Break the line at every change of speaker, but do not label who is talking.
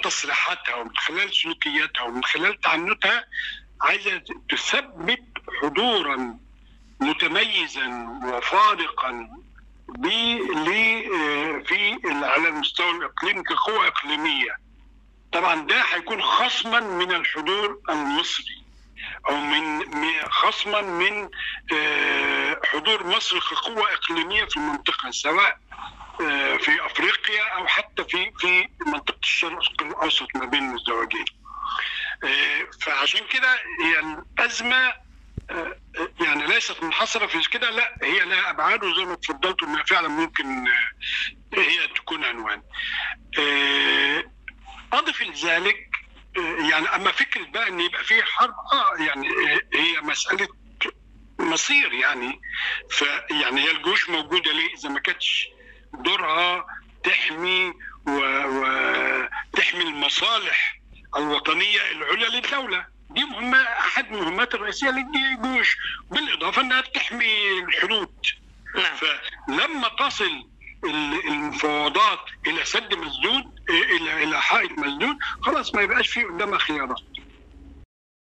تصريحاتها ومن خلال سلوكياتها ومن خلال تعنتها عايزه تثبت حضورا متميزا وفارقا في على المستوى الاقليمي كقوه اقليميه طبعا ده هيكون خصما من الحضور المصري او من خصما من حضور مصر كقوه اقليميه في المنطقه سواء في افريقيا او حتى في في منطقه الشرق الاوسط ما بين المزدوجين. فعشان كده هي الازمه يعني ليست منحصره في كده لا هي لها ابعاد وزي ما اتفضلت انها فعلا ممكن هي تكون عنوان. اضف لذلك يعني اما فكره بقى ان يبقى في حرب اه يعني هي مساله مصير يعني فيعني هي الجيوش موجوده ليه اذا ما كانتش دورها تحمي وتحمي المصالح الوطنيه العليا للدوله دي مهمه احد المهمات الرئيسيه للجيوش بالاضافه انها بتحمي الحدود
نعم.
فلما تصل المفاوضات الى سد مسدود الى الى حائط مسدود خلاص ما يبقاش في قدامها خيارات